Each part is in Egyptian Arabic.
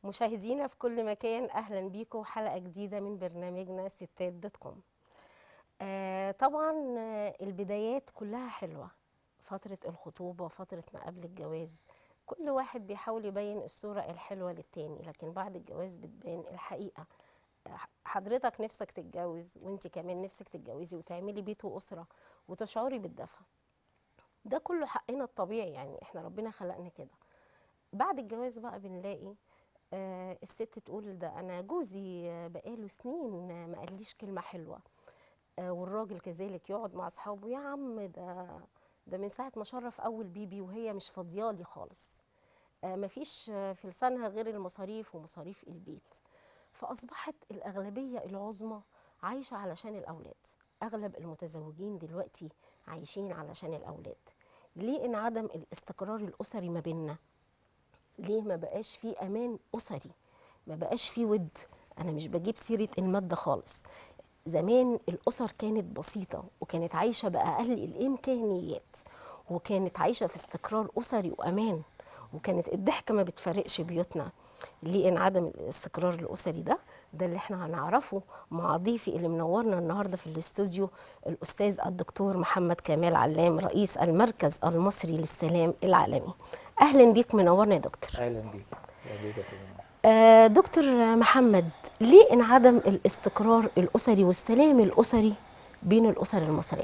مشاهدينا في كل مكان اهلا بيكم حلقه جديده من برنامجنا ستات دوت كوم آه طبعا آه، البدايات كلها حلوه فتره الخطوبه فتره ما قبل الجواز كل واحد بيحاول يبين الصوره الحلوه للتاني لكن بعد الجواز بتبان الحقيقه آه، حضرتك نفسك تتجوز وانت كمان نفسك تتجوزي وتعملي بيت واسره وتشعري بالدفى ده كله حقنا الطبيعي يعني احنا ربنا خلقنا كده بعد الجواز بقى بنلاقي آه، الست تقول ده انا جوزي آه، بقاله سنين آه، ما قاليش كلمه حلوه آه، والراجل كذلك يقعد مع اصحابه يا عم ده ده من ساعه ما شرف اول بيبي وهي مش فاضيالي خالص آه، مفيش آه، في لسانها غير المصاريف ومصاريف البيت فاصبحت الاغلبيه العظمى عايشه علشان الاولاد اغلب المتزوجين دلوقتي عايشين علشان الاولاد ليه انعدم الاستقرار الاسري ما بيننا ليه ما بقاش في امان اسري ما بقاش في ود انا مش بجيب سيره الماده خالص زمان الاسر كانت بسيطه وكانت عايشه باقل الامكانيات وكانت عايشه في استقرار اسري وامان وكانت الضحكه ما بتفرقش بيوتنا ليه انعدم الاستقرار الاسري ده ده اللي احنا هنعرفه مع ضيفي اللي منورنا النهارده في الاستوديو الاستاذ الدكتور محمد كمال علام رئيس المركز المصري للسلام العالمي اهلا بيك منورنا يا دكتور اهلا بيك اهلا بيك يا سيدنا آه دكتور محمد ليه انعدم الاستقرار الاسري والسلام الاسري بين الاسر المصريه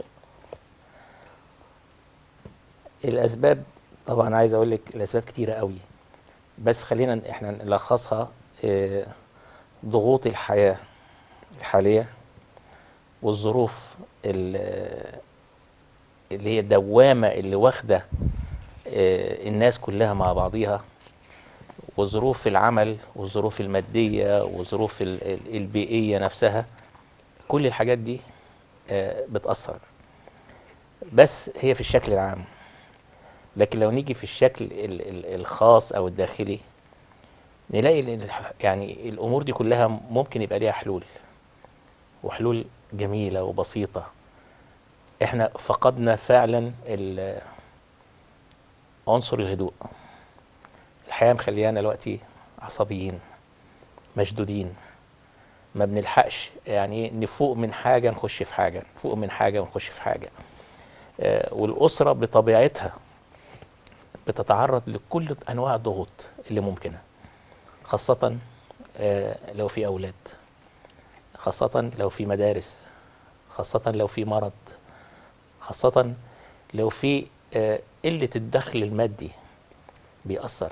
الاسباب طبعا عايز اقول لك الاسباب كتيره قوي بس خلينا احنا نلخصها آه، ضغوط الحياه الحاليه والظروف ال- اللي هي الدوامه اللي واخده آه، الناس كلها مع بعضيها وظروف العمل والظروف الماديه والظروف ال- ال- البيئيه نفسها كل الحاجات دي آه، بتاثر بس هي في الشكل العام لكن لو نيجي في الشكل ال- ال- الخاص او الداخلي نلاقي ان الح- يعني الامور دي كلها ممكن يبقى ليها حلول وحلول جميله وبسيطه احنا فقدنا فعلا ال- عنصر الهدوء الحياه مخليانا دلوقتي عصبيين مشدودين ما بنلحقش يعني إيه نفوق من حاجه نخش في حاجه نفوق من حاجه ونخش في حاجه آه، والاسره بطبيعتها بتتعرض لكل انواع الضغوط اللي ممكنه خاصه آه، لو في اولاد خاصه لو في مدارس خاصه لو في مرض خاصه لو في آه، قله الدخل المادي بيأثر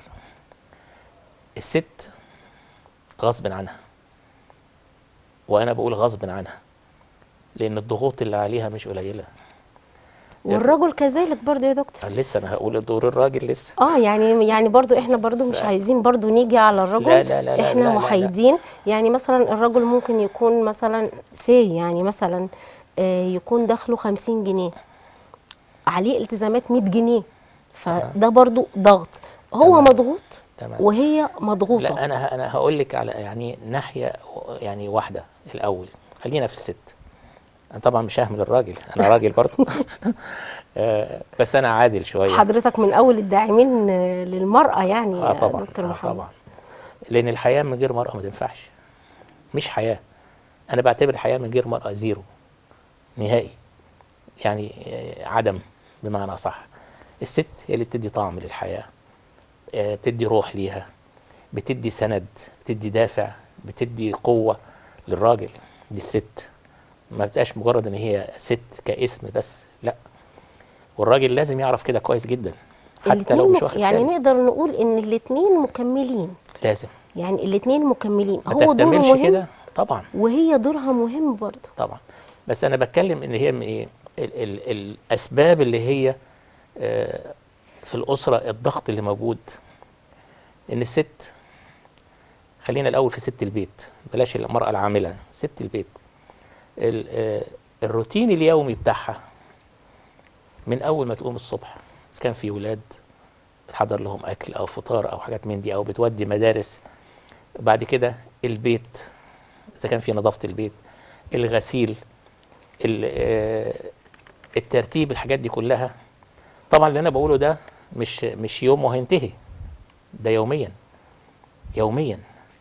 الست غصب عنها وانا بقول غصب عنها لان الضغوط اللي عليها مش قليله والرجل كذلك برضو يا دكتور لسه انا هقول دور الراجل لسه اه يعني يعني برضو احنا برضو مش ف- عايزين برضو نيجي على الرجل لا لا لا لا احنا لا لا لا. محايدين يعني مثلا الرجل ممكن يكون مثلا سي يعني مثلا آه، يكون دخله 50 جنيه عليه التزامات 100 جنيه فده برضو ضغط هو تمام. مضغوط تمام. وهي مضغوطه لا انا ه- انا هقول لك على يعني ناحيه يعني واحده الاول خلينا في الست انا طبعا مش ههمل الراجل انا راجل برضه آه، بس انا عادل شويه حضرتك من اول الداعمين آه، للمراه يعني اه يا طبعا دكتور آه محمد طبعا لان الحياه من غير مراه ما تنفعش مش حياه انا بعتبر الحياه من غير مراه زيرو نهائي يعني آه، عدم بمعنى صح الست هي اللي بتدي طعم للحياه آه، بتدي روح ليها بتدي سند بتدي دافع بتدي قوه للراجل دي الست ما بتبقاش مجرد ان هي ست كاسم بس لا والراجل لازم يعرف كده كويس جدا حتى لو الاتنين مش مك- واخد يعني باله. نقدر نقول ان الاثنين مكملين لازم يعني الاثنين مكملين ما هو دوره تهتملش مهم كده طبعا وهي دورها مهم برضه طبعا بس انا بتكلم ان هي من ايه ال ال الاسباب اللي هي آه، في الاسره الضغط اللي موجود ان الست خلينا الاول في ست البيت بلاش المراه العامله ست البيت ال- آه، الروتين اليومي بتاعها من اول ما تقوم الصبح اذا كان في ولاد بتحضر لهم اكل او فطار او حاجات من دي او بتودي مدارس بعد كده البيت اذا كان في نظافه البيت الغسيل ال- آه، الترتيب الحاجات دي كلها طبعا اللي انا بقوله ده مش مش يوم وهينتهي ده يوميا يوميا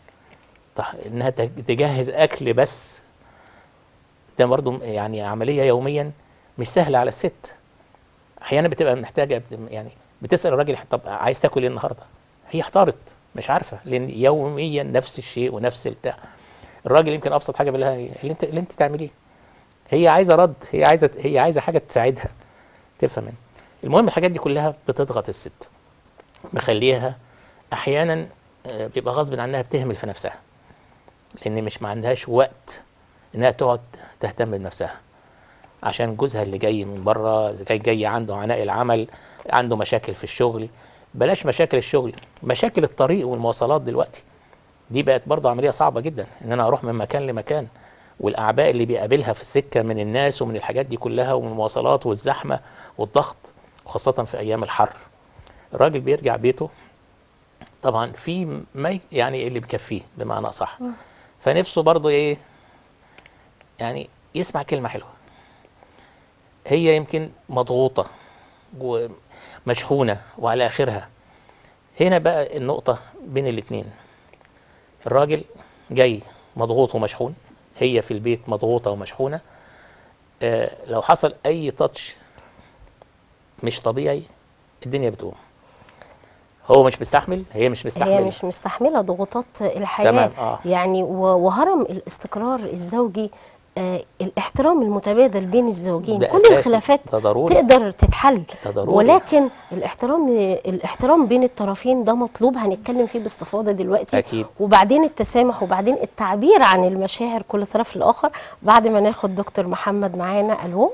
تح- انها تج- تجهز اكل بس ده برضو يعني عمليه يوميا مش سهله على الست احيانا بتبقى محتاجه بت- يعني بتسال الراجل طب عايز تاكل ايه النهارده هي احتارت مش عارفه لان يوميا نفس الشيء ونفس البتاع الراجل يمكن ابسط حاجه بيقول لها إيه؟ اللي انت اللي انت تعمليه هي عايزه رد هي عايزه هي عايزه حاجه تساعدها تفهم منه. المهم الحاجات دي كلها بتضغط الست مخليها احيانا آه، بيبقى غصب عنها بتهمل في نفسها لان مش ما عندهاش وقت انها تقعد تهتم بنفسها عشان جوزها اللي جاي من بره جاي جاي عنده عناء العمل عنده مشاكل في الشغل بلاش مشاكل الشغل مشاكل الطريق والمواصلات دلوقتي دي بقت برضه عمليه صعبه جدا ان انا اروح من مكان لمكان والاعباء اللي بيقابلها في السكه من الناس ومن الحاجات دي كلها ومن المواصلات والزحمه والضغط وخاصه في ايام الحر الراجل بيرجع بيته طبعا في ما يعني اللي بيكفيه بمعنى اصح فنفسه برضه ايه يعني يسمع كلمه حلوه هي يمكن مضغوطه ومشحونه وعلى اخرها هنا بقى النقطه بين الاتنين الراجل جاي مضغوط ومشحون هي في البيت مضغوطه ومشحونه آه لو حصل اي تاتش مش طبيعي الدنيا بتقوم هو مش مستحمل هي مش مستحمل هي مش مستحمله ضغوطات الحياه تمام، آه. يعني و- وهرم الاستقرار الزوجي آه الاحترام المتبادل بين الزوجين ده كل أساسي، الخلافات ده ضروري. تقدر تتحل ده ضروري. ولكن الاحترام الاحترام بين الطرفين ده مطلوب هنتكلم فيه باستفاضه دلوقتي أكيد. وبعدين التسامح وبعدين التعبير عن المشاعر كل طرف الاخر بعد ما ناخد دكتور محمد معانا الو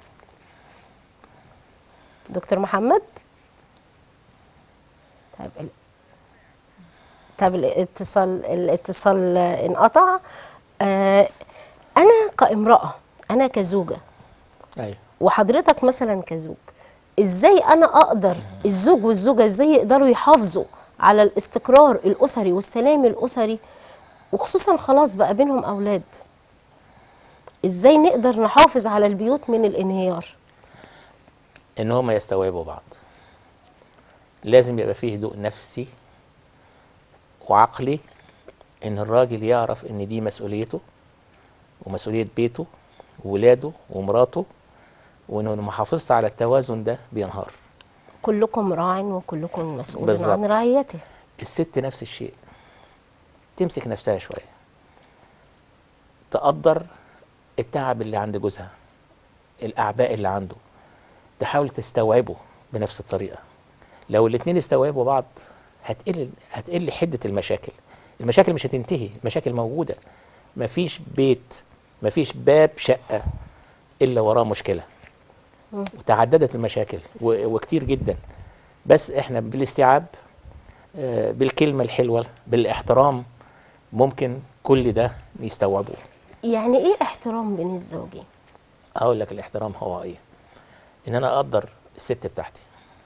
دكتور محمد طيب ال- طب الاتصال الاتصال انقطع آه انا كامراه انا كزوجه ايوه وحضرتك مثلا كزوج ازاي انا اقدر الزوج والزوجه ازاي يقدروا يحافظوا على الاستقرار الاسري والسلام الاسري وخصوصا خلاص بقى بينهم اولاد ازاي نقدر نحافظ على البيوت من الانهيار ان هم يستوعبوا بعض لازم يبقى فيه هدوء نفسي وعقلي ان الراجل يعرف ان دي مسؤوليته ومسؤولية بيته وولاده ومراته وانه ما حافظش على التوازن ده بينهار كلكم راع وكلكم مسؤول بالظبط. عن رعيته الست نفس الشيء تمسك نفسها شوية تقدر التعب اللي عند جوزها الأعباء اللي عنده تحاول تستوعبه بنفس الطريقة لو الاتنين استوعبوا بعض هتقل هتقل حدة المشاكل المشاكل مش هتنتهي المشاكل موجودة مفيش بيت مفيش باب شقة إلا وراه مشكلة وتعددت المشاكل و- وكتير جدا بس احنا بالاستيعاب آه، بالكلمة الحلوة بالاحترام ممكن كل ده يستوعبوه يعني ايه احترام بين الزوجين اقول لك الاحترام هو ايه ان انا اقدر الست بتاعتي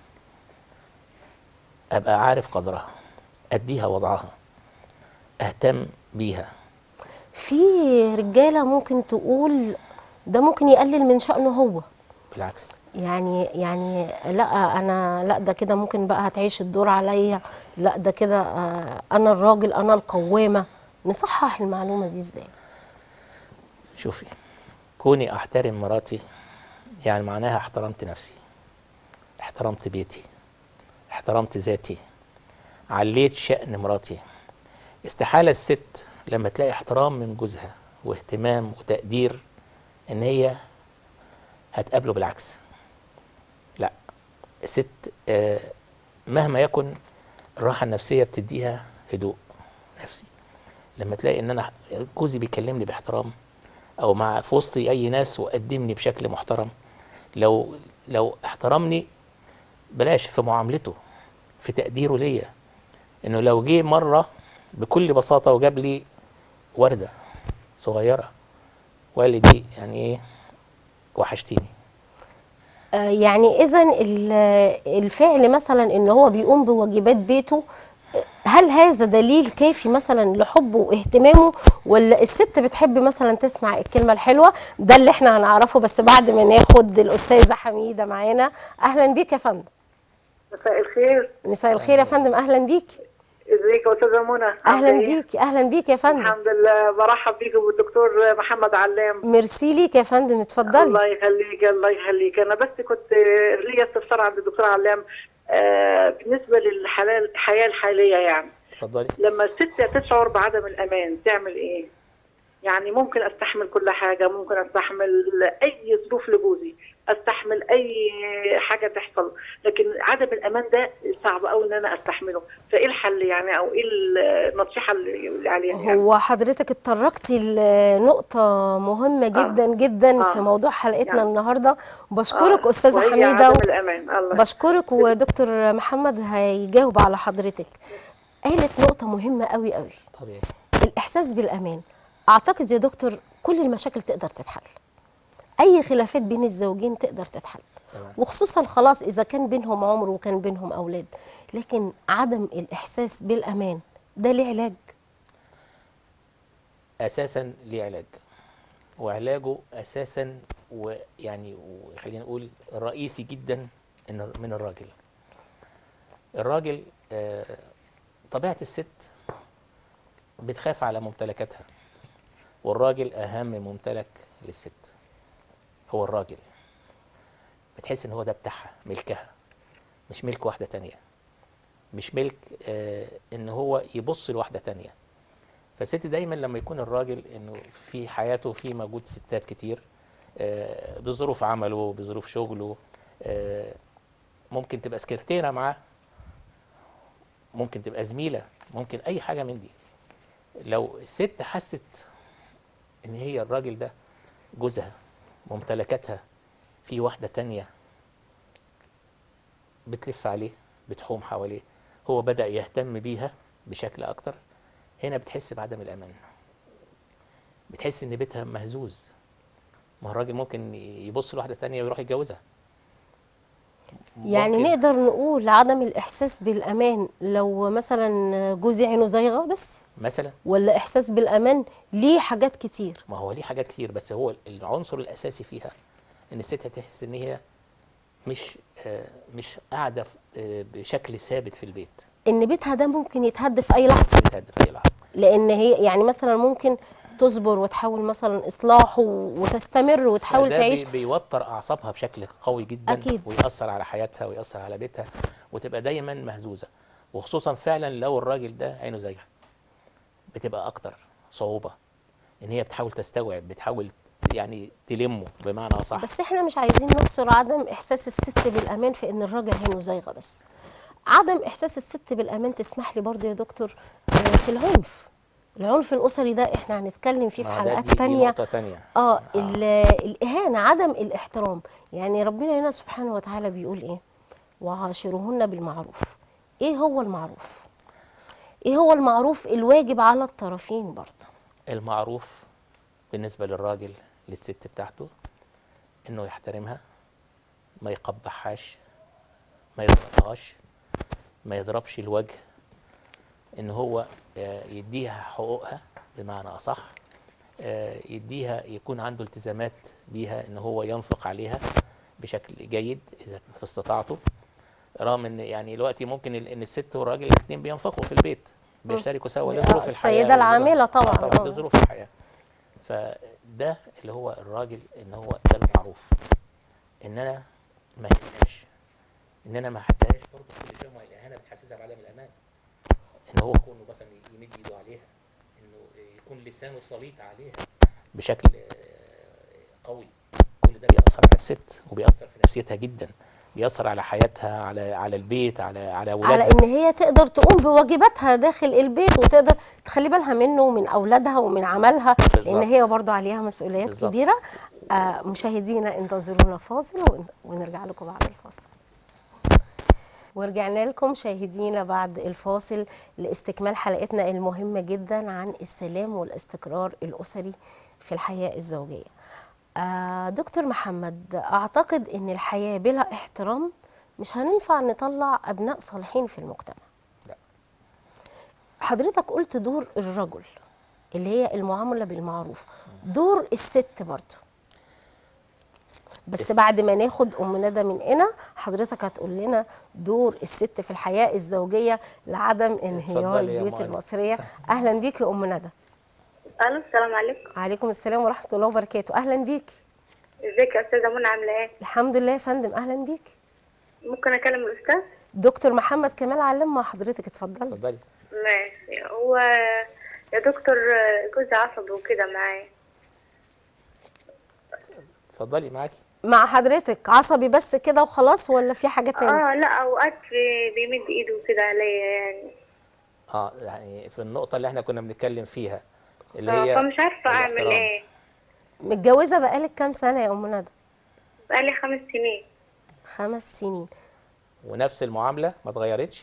ابقى عارف قدرها اديها وضعها اهتم بيها في رجاله ممكن تقول ده ممكن يقلل من شأنه هو بالعكس يعني يعني لا انا لا ده كده ممكن بقى هتعيش الدور عليا لا ده كده آه، انا الراجل انا القوامه نصحح المعلومه دي ازاي شوفي كوني احترم مراتي يعني معناها احترمت نفسي احترمت بيتي احترمت ذاتي عليت شأن مراتي استحالة الست لما تلاقي احترام من جوزها واهتمام وتقدير ان هي هتقابله بالعكس لا الست آه، مهما يكن الراحة النفسية بتديها هدوء نفسي لما تلاقي ان انا جوزي بيكلمني باحترام او مع في وسطي اي ناس وقدمني بشكل محترم لو لو احترمني بلاش في معاملته في تقديره ليا انه لو جه مره بكل بساطه وجاب لي ورده صغيره وقال لي دي يعني ايه وحشتيني آه، يعني اذا الفعل مثلا ان هو بيقوم بواجبات بيته آه، هل هذا دليل كافي مثلا لحبه واهتمامه ولا الست بتحب مثلا تسمع الكلمه الحلوه ده اللي احنا هنعرفه بس بعد ما ناخد الاستاذه حميده معانا اهلا بيك يا فندم مساء الخير مساء الخير يا فندم اهلا بيك ازيك يا استاذه منى اهلا عاملة إيه؟ بيك اهلا بيك يا فندم الحمد لله برحب بيك بالدكتور محمد علام ميرسي ليك يا فندم اتفضلي الله يخليك الله يخليك انا بس كنت ليا استفسار عند الدكتور علام آه، بالنسبه للحياه الحياه الحاليه يعني اتفضلي لما الست تشعر بعدم الامان تعمل ايه؟ يعني ممكن استحمل كل حاجه ممكن استحمل اي ظروف لجوزي استحمل اي حاجه تحصل لكن عدم الامان ده صعب قوي ان انا استحمله فايه الحل يعني او ايه النصيحه اللي عليها يعني؟ هو حضرتك اتطرقتي لنقطة مهمة جدا جدا آه. في موضوع حلقتنا يعني. النهاردة بشكرك آه، أستاذة وهي حميدة عدم الامان الله بشكرك ودكتور محمد هيجاوب على حضرتك قالت نقطة مهمة قوي قوي طبيعي الإحساس بالأمان أعتقد يا دكتور كل المشاكل تقدر تتحل أي خلافات بين الزوجين تقدر تتحل تمام. وخصوصا خلاص إذا كان بينهم عمر وكان بينهم أولاد لكن عدم الإحساس بالأمان ده ليه علاج اساسا ليه علاج وعلاجه اساسا ويعني وخلينا نقول رئيسي جدا إن- من الراجل الراجل آه، طبيعه الست بتخاف على ممتلكاتها والراجل اهم ممتلك للست هو الراجل بتحس ان هو ده بتاعها ملكها مش ملك واحده تانية مش ملك آه ان هو يبص لواحده تانية فالست دايما لما يكون الراجل انه في حياته في موجود ستات كتير آه، بظروف عمله بظروف شغله آه، ممكن تبقى سكرتيرة معاه ممكن تبقى زميلة ممكن أي حاجة من دي لو الست حست إن هي الراجل ده جوزها ممتلكاتها في واحدة تانية بتلف عليه بتحوم حواليه هو بدأ يهتم بيها بشكل أكتر هنا بتحس بعدم الأمان بتحس إن بيتها مهزوز ما هو الراجل ممكن يبص لواحدة تانية ويروح يتجوزها يعني ممكن- نقدر نقول عدم الإحساس بالأمان لو مثلا جوزي عينه زايغة بس مثلا ولا إحساس بالأمان ليه حاجات كتير ما هو ليه حاجات كتير بس هو العنصر الاساسي فيها ان الست تحس ان هي مش آه، مش قاعده في- آه، بشكل ثابت في البيت إن بيتها ده ممكن يتهد في أي لحظة بتهدى في اي لحظه لأن هي يعني مثلا ممكن تصبر وتحاول مثلا إصلاحه وتستمر وتحاول ده تعيش بي- بيوتر اعصابها بشكل قوي جدا أكيد. ويأثر على حياتها ويأثر على بيتها وتبقى دايما مهزوزه وخصوصا فعلا لو الراجل ده عينه زيها بتبقى اكتر صعوبه ان هي بتحاول تستوعب بتحاول يعني تلمه بمعنى اصح بس احنا مش عايزين نحصر عدم احساس الست بالامان في ان الراجل عينه زايغه بس عدم احساس الست بالامان تسمح لي برضو يا دكتور آه، في العنف العنف الاسري ده احنا هنتكلم فيه في ما ده حلقات دي- دي تانية نقطه تانية اه ال- الاهانه عدم الاحترام يعني ربنا هنا سبحانه وتعالى بيقول ايه وعاشرهن بالمعروف ايه هو المعروف ايه هو المعروف الواجب على الطرفين برضه المعروف بالنسبة للراجل للست بتاعته انه يحترمها ما يقبحهاش ما يضربهاش ما يضربش الوجه ان هو آه، يديها حقوقها بمعنى اصح آه، يديها يكون عنده التزامات بيها ان هو ينفق عليها بشكل جيد اذا كانت في استطاعته رغم ان يعني دلوقتي ممكن ال- ان الست والراجل الاثنين بينفقوا في البيت بيشتركوا سوا آه، لظروف الحياه السيدة ولظروف- العاملة آه، طبعاً، طبعا آه. لظروف الحياه فده اللي هو الراجل ان هو ده المعروف ان انا ما يهمهاش ان انا ما احسهاش برضه كل شويه ما الاهانه بتحسسها بعدم الامان ان هو يكون مثلا يمد ايده عليها انه يكون لسانه سليط عليها بشكل آه، قوي كل ده بيأثر على الست وبيأثر في نفسيتها جدا بيأثر على حياتها على على البيت على على اولادها على ان هي تقدر تقوم بواجباتها داخل البيت وتقدر تخلي بالها منه ومن اولادها ومن عملها بالظبط. لان هي برضو عليها مسؤوليات بالظبط. كبيره آه مشاهدينا انتظرونا فاصل ون- ونرجع لكم بعد الفاصل ورجعنا لكم مشاهدينا بعد الفاصل لاستكمال حلقتنا المهمه جدا عن السلام والاستقرار الاسري في الحياه الزوجيه آه دكتور محمد اعتقد ان الحياه بلا احترام مش هننفع نطلع ابناء صالحين في المجتمع لا. حضرتك قلت دور الرجل اللي هي المعامله بالمعروف دور الست برضه بس الس- بعد ما ناخد ام ندى من هنا حضرتك هتقول لنا دور الست في الحياه الزوجيه لعدم انهيار اتفضلي يا البيوت معلم. المصريه اهلا بيكي يا ام ندى الو السلام عليكم عليكم السلام ورحمه الله وبركاته اهلا بيكي ازيك يا استاذه منى عامله ايه الحمد لله يا فندم اهلا بيكي ممكن اكلم الاستاذ دكتور محمد كمال علم مع حضرتك اتفضلي اتفضلي ماشي هو يا دكتور جوزي عصبي وكده معايا اتفضلي معاكي مع حضرتك عصبي بس كده وخلاص ولا في حاجه تانية اه لا اوقات بي- بيمد ايده كده عليا يعني اه يعني في النقطه اللي احنا كنا بنتكلم فيها اللي آه، هي فمش عارفه اعمل الاحترام. ايه متجوزه بقالك كام سنه يا ام ندى بقالي خمس سنين خمس سنين ونفس المعامله ما اتغيرتش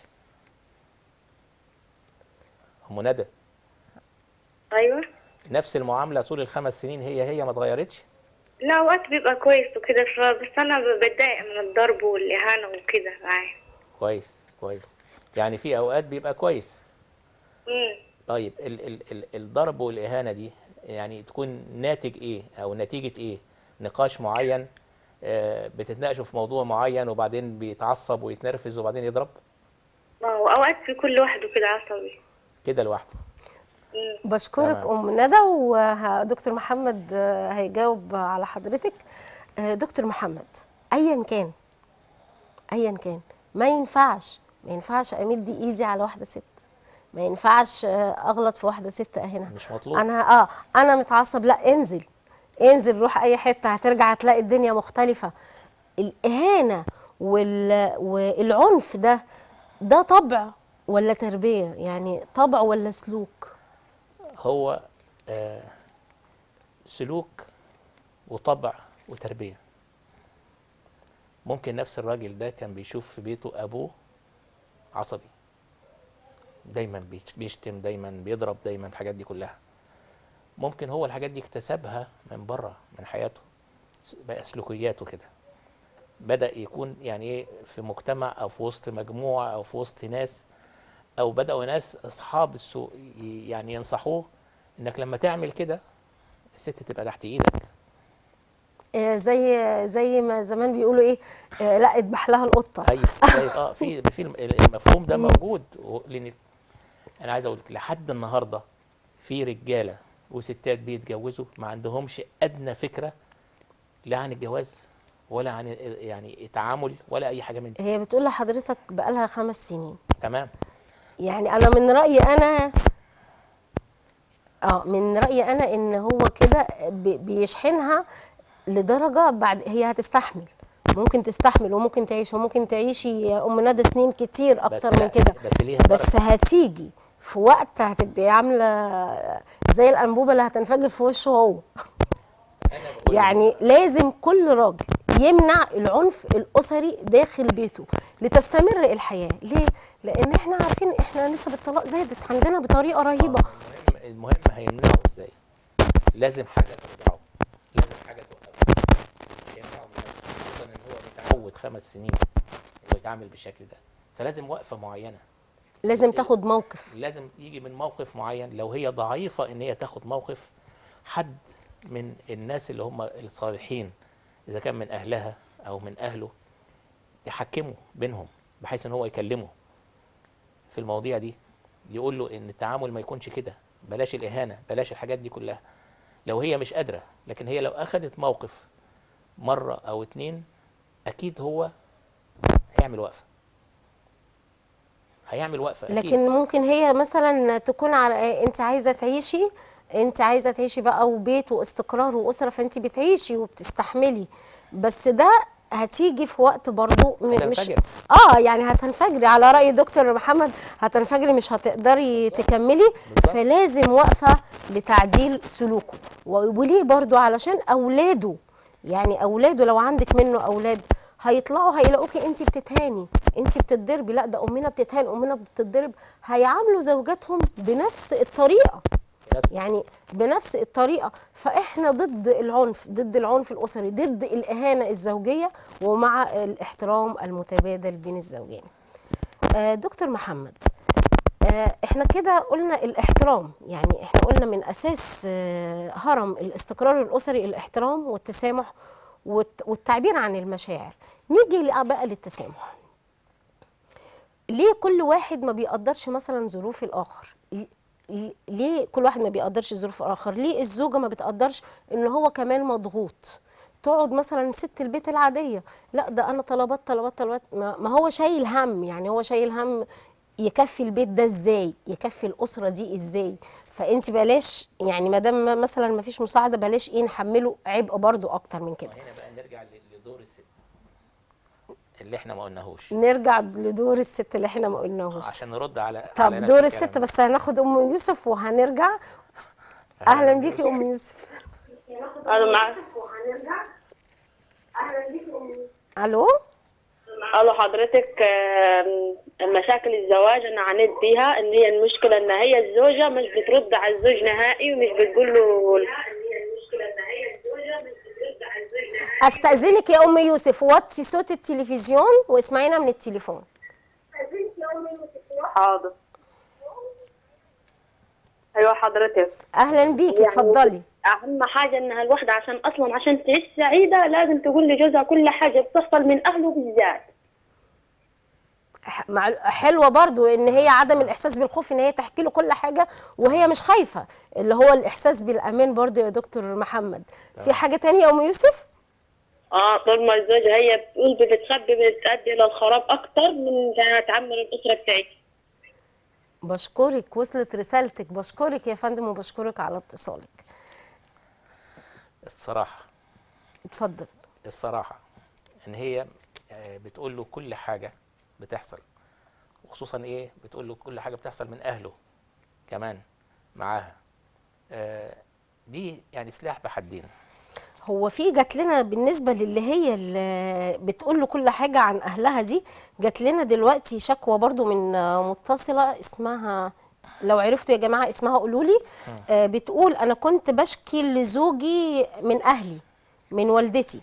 ام ندى ايوه نفس المعامله طول الخمس سنين هي هي ما اتغيرتش لا اوقات بيبقى كويس وكده فبس انا بتضايق من الضرب والاهانه وكده معاه كويس كويس يعني في اوقات بيبقى كويس امم طيب ال ال ال الضرب والاهانه دي يعني تكون ناتج ايه او نتيجه ايه نقاش معين آه، بتتناقشوا في موضوع معين وبعدين بيتعصب ويتنرفز وبعدين يضرب ما هو اوقات بيكون لوحده كده عصبي كده لوحده امم بشكرك تمام. ام ندى ودكتور محمد آه، هيجاوب على حضرتك آه، دكتور محمد ايا كان ايا كان ما ينفعش ما ينفعش امد ايدي على واحده ست ما ينفعش آه، اغلط في واحده ست هنا مش مطلوب انا اه انا متعصب لا انزل انزل روح اي حته هترجع هتلاقي الدنيا مختلفه الاهانه وال... والعنف ده ده طبع ولا تربيه يعني طبع ولا سلوك هو آه سلوك وطبع وتربية ممكن نفس الراجل ده كان بيشوف في بيته أبوه عصبي دايما بيش- بيشتم دايما بيضرب دايما الحاجات دي كلها ممكن هو الحاجات دي اكتسبها من بره من حياته س- بقى سلوكياته كده بدأ يكون يعني ايه في مجتمع او في وسط مجموعة او في وسط ناس او بدأوا ناس اصحاب السوء ي- يعني ينصحوه انك لما تعمل كده الست تبقى تحت ايدك آه، زي زي ما زمان بيقولوا ايه آه، لا اذبح لها القطه ايوه طيب اه في في الم- المفهوم ده موجود و- لان انا عايز اقول لك لحد النهارده في رجاله وستات بيتجوزوا ما عندهمش ادنى فكره لا عن الجواز ولا عن يعني التعامل ولا اي حاجه من دي هي بتقول لحضرتك بقالها خمس سنين تمام يعني انا من رايي انا اه من رايي انا ان هو كده بي- بيشحنها لدرجه بعد هي هتستحمل ممكن تستحمل وممكن تعيش وممكن تعيشي يا ام ندى سنين كتير بس اكتر لا، من كده بس ليها درجة. بس هتيجي في وقت هتبقي عامله زي الانبوبه اللي هتنفجر في وشه هو أنا بقول يعني لازم كل راجل يمنع العنف الاسري داخل بيته لتستمر الحياه ليه لان احنا عارفين احنا نسب الطلاق زادت عندنا بطريقه رهيبه المهم المهم هيمنعه ازاي لازم حاجه ترجعه لازم حاجه توقفه يمنعه من ده. خصوصا ان هو متعود خمس سنين انه يتعامل بالشكل ده فلازم وقفه معينه لازم تاخد موقف لازم يجي من موقف معين لو هي ضعيفه ان هي تاخد موقف حد من الناس اللي هم الصالحين اذا كان من اهلها او من اهله يحكموا بينهم بحيث ان هو يكلمه في المواضيع دي يقول له ان التعامل ما يكونش كده بلاش الاهانه بلاش الحاجات دي كلها لو هي مش قادره لكن هي لو اخذت موقف مره او اتنين اكيد هو هيعمل وقفه هيعمل وقفه أكيد. لكن ممكن هي مثلا تكون على انت عايزه تعيشي انت عايزه تعيشي بقى وبيت واستقرار واسره فانت بتعيشي وبتستحملي بس ده هتيجي في وقت برضو م- مش هتنفجر. اه يعني هتنفجري على راي دكتور محمد هتنفجري مش هتقدري تكملي فلازم وقفه لتعديل سلوكه و- وليه برضو علشان اولاده يعني اولاده لو عندك منه اولاد هيطلعوا هيلاقوكي انت بتتهاني انت بتتضربي لا ده امنا بتتهان امنا بتتضرب هيعاملوا زوجاتهم بنفس الطريقه نفس- يعني بنفس الطريقه فاحنا ضد العنف ضد العنف الاسري ضد الاهانه الزوجيه ومع الاحترام المتبادل بين الزوجين آه، دكتور محمد آه، احنا كده قلنا الاحترام يعني احنا قلنا من اساس آه، هرم الاستقرار الاسري الاحترام والتسامح والت- والتعبير عن المشاعر نيجي بقى للتسامح ليه كل واحد ما بيقدرش مثلا ظروف الاخر ل- ل- ليه كل واحد ما بيقدرش ظروف الاخر ليه الزوجه ما بتقدرش ان هو كمان مضغوط تقعد مثلا ست البيت العاديه لا ده انا طلبات طلبات طلبات ما ما هو شايل هم يعني هو شايل هم يكفي البيت ده ازاي يكفي الاسره دي ازاي فانت بلاش يعني ما دام مثلا ما فيش مساعده بلاش ايه نحمله عبء برضو اكتر من كده هنا بقى نرجع ل- لدور الست اللي احنا ما قلناهوش نرجع لدور الست اللي احنا ما قلناهوش عشان نرد على على طب نفس دور الكلام الست ده. بس هناخد ام يوسف وهنرجع اهلا بيكي ام يوسف الو معاك الو الو حضرتك آم، مشاكل الزواج انا عانيت بيها ان هي المشكله ان هي الزوجه مش بترد على الزوج نهائي ومش بتقول له استاذنك يا ام يوسف وطي صوت التلفزيون واسمعينا من التليفون حاضر ايوه حضرتك اهلا بيكي يعني اتفضلي اهم حاجه انها الواحده عشان اصلا عشان تعيش سعيده لازم تقول لجوزها كل حاجه بتحصل من اهله بالذات ح- مع حلوه برضو ان هي عدم الاحساس بالخوف ان هي تحكي له كل حاجه وهي مش خايفه اللي هو الاحساس بالامان برضو يا دكتور محمد في حاجه تانية يا ام يوسف اه طول ما الزوجه هي بتقول بتخبي بتؤدي الى الخراب اكتر من انها تعمر الاسره بتاعتها بشكرك وصلت رسالتك بشكرك يا فندم وبشكرك على اتصالك الصراحه اتفضل الصراحه ان هي آه، بتقول له كل حاجه بتحصل وخصوصا ايه بتقول له كل حاجه بتحصل من اهله كمان معاها آه، دي يعني سلاح بحدين هو في جات لنا بالنسبه للي هي اللي بتقول له كل حاجه عن اهلها دي جات لنا دلوقتي شكوى برضو من آه، متصله اسمها لو عرفتوا يا جماعه اسمها قولوا لي آه بتقول انا كنت بشكي لزوجي من اهلي من والدتي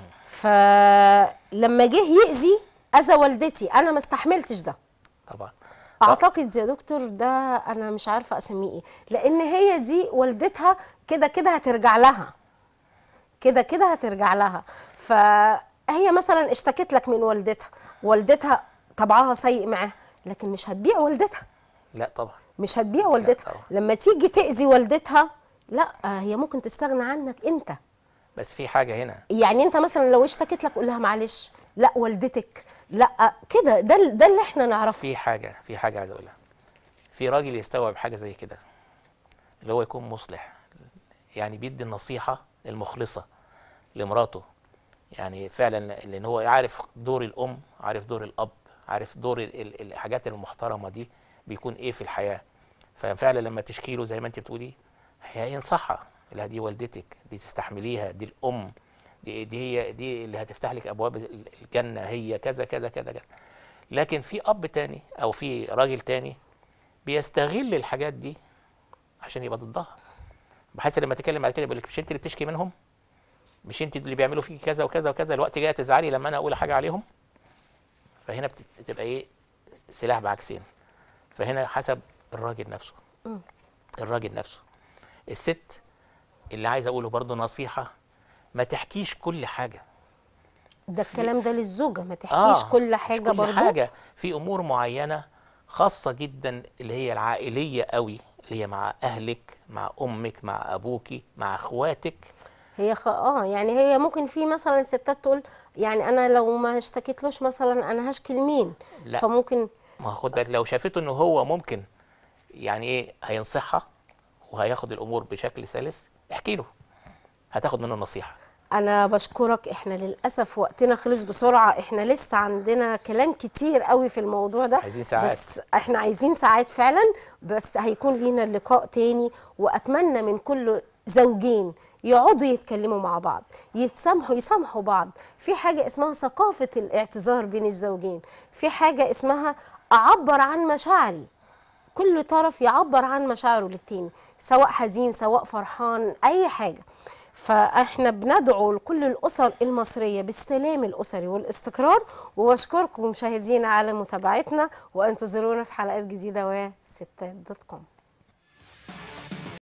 فلما جه يأذي اذى والدتي انا ما استحملتش ده طبعا اعتقد يا دكتور ده انا مش عارفه اسميه ايه لان هي دي والدتها كده كده هترجع لها كده كده هترجع لها فهي مثلا اشتكت لك من والدتها والدتها طبعها سيء معاها لكن مش هتبيع والدتها لا طبعا مش هتبيع والدتها طبعا. لما تيجي تأذي والدتها لا هي ممكن تستغنى عنك انت بس في حاجه هنا يعني انت مثلا لو اشتكت لك قول لها معلش لا والدتك لا كده ده ده اللي احنا نعرفه في حاجه في حاجه عايز اقولها في راجل يستوعب حاجه زي كده اللي هو يكون مصلح يعني بيدي النصيحه المخلصه لمراته يعني فعلا لان هو عارف دور الام عارف دور الاب عارف دور ال- ال- الحاجات المحترمه دي بيكون ايه في الحياه ففعلا لما تشكي له زي ما انت بتقولي هي ينصحها لا دي والدتك دي تستحمليها دي الام دي دي هي دي اللي هتفتح لك ابواب ال- الجنه هي كذا كذا كذا كذا لكن في اب تاني او في راجل تاني بيستغل الحاجات دي عشان يبقى ضدها بحيث لما تتكلم بعد كده يقول لك مش انت اللي بتشكي منهم مش انت اللي بيعملوا فيكي كذا وكذا وكذا الوقت جاي تزعلي لما انا اقول حاجه عليهم فهنا بت- بتبقى ايه سلاح بعكسين فهنا حسب الراجل نفسه الراجل نفسه الست اللي عايز اقوله برضه نصيحه ما تحكيش كل حاجه ده الكلام ده للزوجه ما تحكيش كل مش حاجه كل برضو حاجه في امور معينه خاصه جدا اللي هي العائليه قوي اللي هي مع اهلك مع امك مع ابوكي مع اخواتك هي خ... اه يعني هي ممكن في مثلا ستات تقول يعني انا لو ما اشتكيتلوش مثلا انا هشكي لمين لا. فممكن ما خد بالك لو شافته انه هو ممكن يعني ايه هينصحها وهياخد الامور بشكل سلس احكي له هتاخد منه نصيحه انا بشكرك احنا للاسف وقتنا خلص بسرعه احنا لسه عندنا كلام كتير قوي في الموضوع ده عايزين ساعات. بس احنا عايزين ساعات فعلا بس هيكون لينا لقاء تاني واتمنى من كل زوجين يقعدوا يتكلموا مع بعض يتسامحوا يسامحوا بعض في حاجة اسمها ثقافة الاعتذار بين الزوجين في حاجة اسمها أعبر عن مشاعري كل طرف يعبر عن مشاعره للتاني سواء حزين سواء فرحان اي حاجه فاحنا بندعو لكل الاسر المصريه بالسلام الاسري والاستقرار وبشكركم مشاهدينا على متابعتنا وانتظرونا في حلقات جديده وستات دوت كوم